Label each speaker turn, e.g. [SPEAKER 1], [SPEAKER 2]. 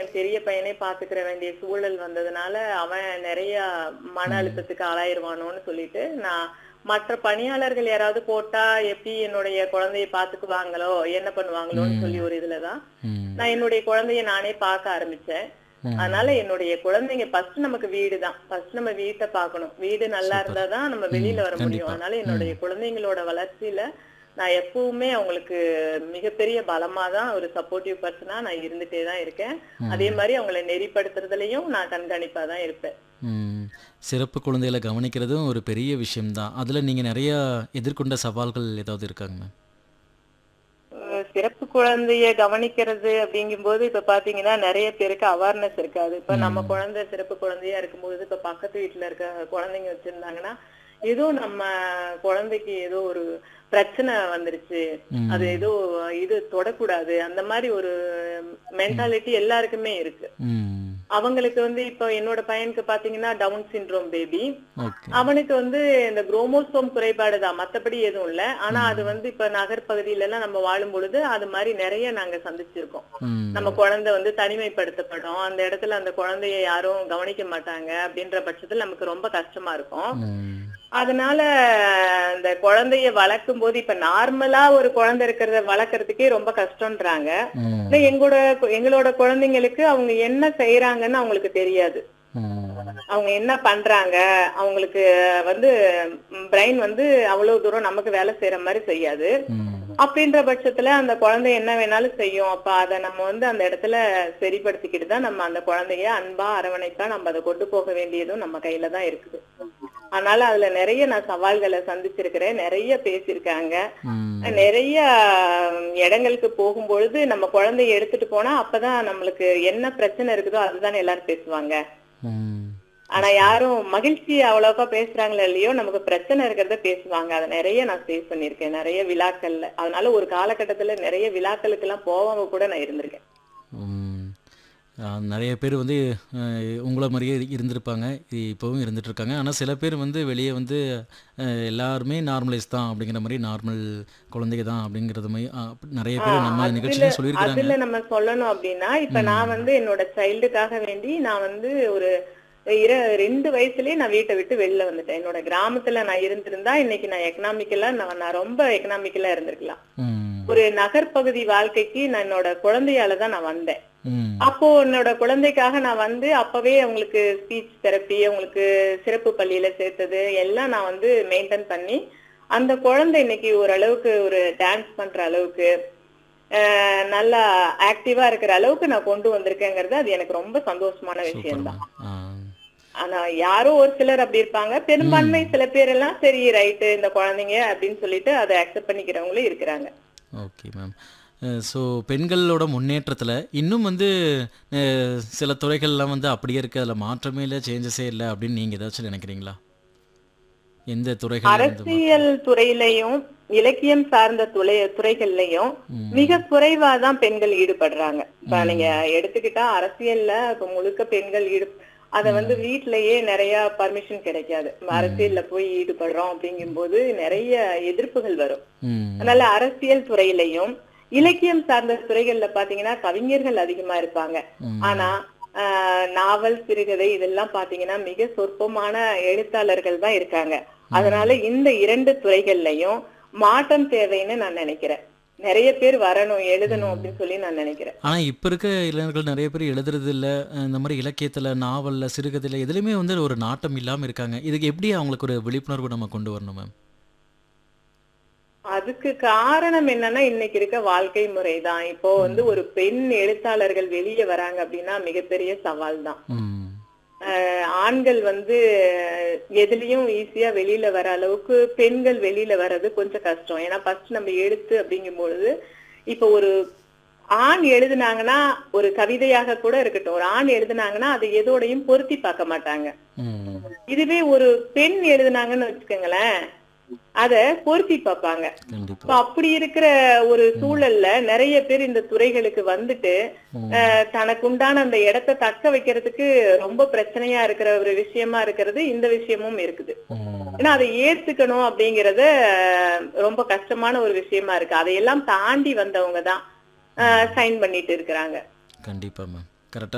[SPEAKER 1] என் பெரிய பையனே பாத்துக்கிற வேண்டிய சூழல் வந்ததுனால அவன் நிறைய மன அழுத்தத்துக்கு ஆளாயிருவானோன்னு சொல்லிட்டு நான் மற்ற பணியாளர்கள் யாராவது போட்டா எப்படி என்னுடைய குழந்தைய பாத்துக்குவாங்களோ என்ன பண்ணுவாங்களோன்னு சொல்லி ஒரு இதுலதான்
[SPEAKER 2] ம்
[SPEAKER 1] நான் என்னுடைய குழந்தைய நானே பார்க்க ஆரம்பிச்சேன்
[SPEAKER 2] ம்.
[SPEAKER 1] அதனால என்னுடைய குழந்தைங்க ஃபர்ஸ்ட் நமக்கு வீடு தான் ஃபர்ஸ்ட் நம்ம வீட்டை பார்க்கணும் வீடு நல்லா இருந்தா தான் நம்ம வெளியில வர முடியும்
[SPEAKER 2] கண்டிப்பா.
[SPEAKER 1] அதனால என்னுடைய குழந்தைங்களோட வளர்ச்சியில நான் எப்பவுமே அவங்களுக்கு மிகப்பெரிய பலமா தான் ஒரு சப்போர்ட்டிவ் பர்சனா நான் இருந்துட்டே தான் இருக்கேன் அதே மாதிரி அவங்களை நெறிப்படுத்துறதுலயும் நான் கண்காணிப்பா தான் இருப்பேன்
[SPEAKER 2] ம். சிறப்பு குழந்தைகளை கவனிக்கிறதும் ஒரு பெரிய விஷயம்தான் அதில் நீங்கள் நிறையா எதிர்கொண்ட சவால்கள் ஏதாவது இருக்காங்க மேம்
[SPEAKER 1] அஹ் சிறப்பு குழந்தைய கவனிக்கிறது அப்படிங்கும்போது இப்ப பாத்தீங்கன்னா நிறைய பேருக்கு அவேர்னஸ் இருக்காது இப்ப நம்ம குழந்தை சிறப்பு குழந்தையா இருக்கும்போது இப்ப பக்கத்து வீட்டுல இருக்க குழந்தைங்க வச்சிருந்தாங்கன்னா ஏதோ நம்ம குழந்தைக்கு ஏதோ ஒரு பிரச்சனை வந்துருச்சு
[SPEAKER 2] ம்.
[SPEAKER 1] அது ஏதோ இது தொடக்கூடாது அந்த மாதிரி ஒரு மென்டாலிட்டி எல்லாருக்குமே இருக்கு
[SPEAKER 2] ம்
[SPEAKER 1] அவங்களுக்கு வந்து இப்ப என்னோட பையனுக்கு பாத்தீங்கன்னா டவுன் சிண்ட்ரோம் பேபி
[SPEAKER 2] ஓகே
[SPEAKER 1] அவனுக்கு வந்து இந்த குரோமோசோம் குறைபாடு தான் மத்தபடி எதுவும் இல்ல ஆனா அது வந்து இப்ப நகர்பகுதியில எல்லாம் நம்ம வாழும் பொழுது அது மாதிரி நிறைய நாங்க சந்திச்சிருக்கோம்
[SPEAKER 2] ம்
[SPEAKER 1] நம்ம குழந்தை வந்து தனிமைப்படுத்தப்படும் அந்த இடத்துல அந்த குழந்தைய யாரும் கவனிக்க மாட்டாங்க அப்படின்ற பட்சத்துல நமக்கு ரொம்ப கஷ்டமா இருக்கும்
[SPEAKER 2] ம்
[SPEAKER 1] அதனால இந்த குழந்தைய வளர்க்கும் போது இப்ப நார்மலா ஒரு குழந்தை இருக்கிறத வளர்க்கறதுக்கே ரொம்ப கஷ்டம்ன்றாங்க
[SPEAKER 2] ம்
[SPEAKER 1] ஆனா எங்களோட எங்களோட குழந்தைங்களுக்கு அவங்க என்ன செய்யறாங்கன்னு அவங்களுக்கு தெரியாது
[SPEAKER 2] ம்
[SPEAKER 1] அவங்க என்ன பண்றாங்க அவங்களுக்கு வந்து பிரெயின் வந்து அவ்வளவு தூரம் நமக்கு வேலை செய்யற மாதிரி செய்யாது
[SPEAKER 2] ம்
[SPEAKER 1] அப்படின்ற பட்சத்துல அந்த குழந்தை என்ன வேணாலும் செய்யும் அப்ப அதை நம்ம வந்து அந்த இடத்துல சரிப்படுத்திக்கிட்டு தான் நம்ம அந்த குழந்தைய அன்பா அரவணைப்பா நம்ம அதை கொண்டு போக வேண்டியதும் நம்ம கையில தான் இருக்குது அதனால அதுல நிறைய நான் சவால்களை சந்திச்சிருக்கிறேன் நிறைய பேசியிருக்காங்க
[SPEAKER 2] ம்
[SPEAKER 1] நிறைய ம், இடங்களுக்கு போகும்பொழுது நம்ம குழந்தைய எடுத்துட்டு போனா அப்பதான் நம்மளுக்கு என்ன பிரச்சனை இருக்குதோ அதுதானே எல்லாரும் பேசுவாங்க
[SPEAKER 2] ம்
[SPEAKER 1] ஆனா யாரும் மகிழ்ச்சி அவ்வளோக்கா பேசுறாங்களோ இல்லையோ நமக்கு பிரச்சனை இருக்கிறத பேசுவாங்க அதை நிறைய நான் ஃபேஸ் பண்ணியிருக்கேன் நிறைய விழாக்கள்ல அதனால ஒரு காலகட்டத்துல நிறைய விழாக்களுக்கு எல்லாம் போவாம கூட நான் இருந்திருக்கேன்
[SPEAKER 2] ம். ஆ, நிறைய பேர் வந்து அஹ், உங்களை மாதிரியே இரு- இருந்திருப்பாங்க இ- இப்போவும் இருந்துட்டு இருக்காங்க ஆனால் சில பேர் வந்து வெளியே வந்து அஹ், எல்லாருமே நார்மலைஸ் தான் அப்படிங்கிற மாதிரி நார்மல் குழந்தைங்க தான் அப்படிங்கிறது மாதிரி ஆ, அப்படி நிறைய பேர் நம்ம
[SPEAKER 1] அதுல
[SPEAKER 2] நிகழ்ச்சியில சொல்லியிருக்கிறாங்க
[SPEAKER 1] அதுல நம்ம சொல்லணும் அப்படின்னா இப்ப நான் வந்து என்னோட சைல்டுக்காக வேண்டி நான் வந்து ஒரு இர ரெண்டு வயசுலயே நான் வீட்டை விட்டு வெளில வந்துட்டேன் என்னோட கிராமத்துல நான் இருந்திருந்தா இன்னைக்கு நான் எக்கனாமிக்கலா நான் நான் ரொம்ப எக்கனாமிக்கலா இருந்திருக்கலாம்
[SPEAKER 2] ம்
[SPEAKER 1] ஒரு நகர்ப்பகுதி வாழ்க்கைக்கு நான் என்னோட குழந்தையால தான் நான் வந்தேன்
[SPEAKER 2] ம்
[SPEAKER 1] அப்போ என்னோட குழந்தைக்காக நான் வந்து அப்பவே அவங்களுக்கு ஸ்பீச் தெரப்பி அவங்களுக்கு சிறப்பு பள்ளியில சேர்த்தது எல்லாம் நான் வந்து மெயின்டைன் பண்ணி அந்த குழந்தை இன்னைக்கு ஓரளவுக்கு ஒரு டான்ஸ் பண்ற அளவுக்கு அஹ், நல்லா ஆக்டிவா இருக்கிற அளவுக்கு நான் கொண்டு வந்திருக்கேங்கிறது அது எனக்கு ரொம்ப சந்தோஷமான விஷயம் தான்
[SPEAKER 2] ஆ
[SPEAKER 1] ஆனா யாரோ ஒரு சிலர் அப்படி இருப்பாங்க பெரும்பான்மை சில பேர் எல்லாம் சரி ரைட்டு இந்த குழந்தைங்க அப்படின்னு சொல்லிட்டு அதை அக்செப்ட் பண்ணிக்கிறவங்களும் இருக்கிறாங்க
[SPEAKER 2] ஓகே மேம் ஸோ பெண்களோட முன்னேற்றத்தில் இன்னும் வந்து அஹ், சில துறைகள்லாம் வந்து அப்படியே இருக்கு அதில் மாற்றமே இல்லை சேஞ்சஸே இல்லை அப்படின்னு நீங்கள் ஏதாச்சும் நினைக்கிறீங்களா எந்த துறைகள் வந்து மா-
[SPEAKER 1] அரசியல் துறையிலையும் இலக்கியம் சார்ந்த துறை துறைகள்லயும் மிக குறைவா தான் பெண்கள் ஈடுபடுறாங்க இப்ப நீங்க எடுத்துக்கிட்டா அரசியல்ல இப்ப முழுக்க பெண்கள் ஈடு அத வந்து வீட்லயே நிறைய பர்மிஷன் கிடைக்காது அரசியல்ல போய் ஈடுபடுறோம் அப்படிங்கும்போது நிறைய எதிர்ப்புகள் வரும்
[SPEAKER 2] ம்
[SPEAKER 1] அதனால அரசியல் துறையிலையும் இலக்கியம் சார்ந்த துறைகள்ல பாத்தீங்கன்னா கவிஞர்கள் அதிகமா இருப்பாங்க
[SPEAKER 2] ம்.
[SPEAKER 1] ஆனா ஆஹ், நாவல் சிறுகதை இதெல்லாம் பாத்தீங்கன்னா மிக சொற்பமான எழுத்தாளர்கள் தான் இருக்காங்க அதனால இந்த இரண்டு துறைகள்லயும் மாற்றம் தேவைன்னு நான் நினைக்கிறேன் நிறைய பேர் வரணும் எழுதணும் அப்படின்னு சொல்லி நான் நினைக்கிறேன்
[SPEAKER 2] ஆனால் இப்போ இருக்க இளைஞர்கள் நிறைய பேர் எழுதுறது இல்ல அஹ் இந்த மாதிரி இலக்கியத்தில் நாவலில் சிறுகதையில் எதுலேயுமே வந்து ஒரு நாட்டம் இல்லாமல் இருக்காங்க இதுக்கு எப்படி அவங்களுக்கு ஒரு விழிப்புணர்வு நம்ம கொண்டு வரணும் மேம்
[SPEAKER 1] அதுக்கு காரணம் என்னன்னா இன்னைக்கு இருக்க வாழ்க்கை முறை தான் இப்போ வந்து ஒரு பெண் எழுத்தாளர்கள் வெளியே வராங்க அப்படின்னா மிகப்பெரிய சவால் தான்
[SPEAKER 2] ம்
[SPEAKER 1] ஆஹ் ஆண்கள் வந்து எதுலயும் ஈஸியா வெளியில வர அளவுக்கு பெண்கள் வெளியில வர்றது கொஞ்சம் கஷ்டம் ஏன்னா ஃபர்ஸ்ட் நம்ம எழுத்து அப்படிங்கும் பொழுது இப்ப ஒரு ஆண் எழுதுனாங்கன்னா ஒரு கவிதையாக கூட இருக்கட்டும் ஒரு ஆண் எழுதுனாங்கன்னா அதை எதோடையும் பொருத்தி பார்க்க மாட்டாங்க
[SPEAKER 2] ம்
[SPEAKER 1] இதுவே ஒரு பெண் எழுதுனாங்கன்னு வச்சுக்கோங்களேன் அத பொருத்தி பார்ப்பாங்க
[SPEAKER 2] கண்டிப்பாக
[SPEAKER 1] இப்ப அப்படி இருக்கிற ஒரு சூழல்ல நிறைய பேர் இந்த துறைகளுக்கு வந்துட்டு அஹ், தனக்கு உண்டான அந்த இடத்தை தக்க வைக்கிறதுக்கு ரொம்ப பிரச்சனையா இருக்கிற ஒரு விஷயமா இருக்கிறது இந்த விஷயமும் இருக்குது
[SPEAKER 2] ம்
[SPEAKER 1] ஏன்னா அதை ஏத்துக்கணும் அப்படிங்கறது அஹ், ரொம்ப கஷ்டமான ஒரு விஷயமா இருக்கு அதையெல்லாம் தாண்டி வந்தவங்க தான் சைன் பண்ணிட்டு இருக்கிறாங்க
[SPEAKER 2] கண்டிப்பாக மேம் கரெக்டாக